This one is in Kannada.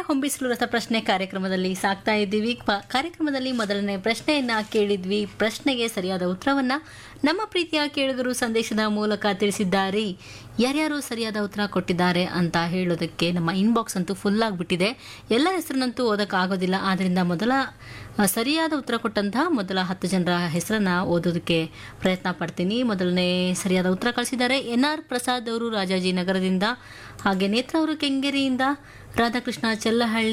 ಹೊಂಬಿಸಲು ರಸಪ್ರಶ್ನೆ ಕಾರ್ಯಕ್ರಮದಲ್ಲಿ ಸಾಕ್ತಾ ಇದ್ದೀವಿ ಪ- ಕಾರ್ಯಕ್ರಮದಲ್ಲಿ ಮೊದಲನೇ ಪ್ರಶ್ನೆಯನ್ನ ಕೇಳಿದ್ವಿ ಪ್ರಶ್ನೆಗೆ ಸರಿಯಾದ ಉತ್ತರವನ್ನ ನಮ್ಮ ಪ್ರೀತಿಯ ಕೇಳುಗರು ಸಂದೇಶದ ಮೂಲಕ ತಿಳಿಸಿದ್ದಾರೆ ಯಾರ್ಯಾರು ಸರಿಯಾದ ಉತ್ತರ ಕೊಟ್ಟಿದ್ದಾರೆ ಅಂತ ಹೇಳೋದಕ್ಕೆ ನಮ್ಮ ಇನ್ಬಾಕ್ಸ್ ಅಂತೂ ಫುಲ್ ಆಗಿಬಿಟ್ಟಿದೆ ಎಲ್ಲ ಹೆಸರನ್ನಂತೂ ಓದೋಕ್ಕಾಗೋದಿಲ್ಲ ಆದ್ದರಿಂದ ಮೊದಲ ಆ, ಸರಿಯಾದ ಉತ್ತರ ಕೊಟ್ಟಂತಹ ಮೊದಲ ಹತ್ತು ಜನರ ಹೆಸರನ್ನ ಓದೋದಕ್ಕೆ ಪ್ರಯತ್ನ ಪಡ್ತೀನಿ ಮೊದಲನೇ ಸರಿಯಾದ ಉತ್ತರ ಕಳಿಸಿದ್ದಾರೆ ಎನ್ ಆರ್ ಪ್ರಸಾದ್ ಅವರು ರಾಜಾಜಿನಗರದಿಂದ ಹಾಗೆ ನೇತ್ರ ಅವರು ಕೆಂಗೇರಿಯಿಂದ ರಾಧಾಕೃಷ್ಣ ಚೆಲ್ಲಹಳ್ಳಿ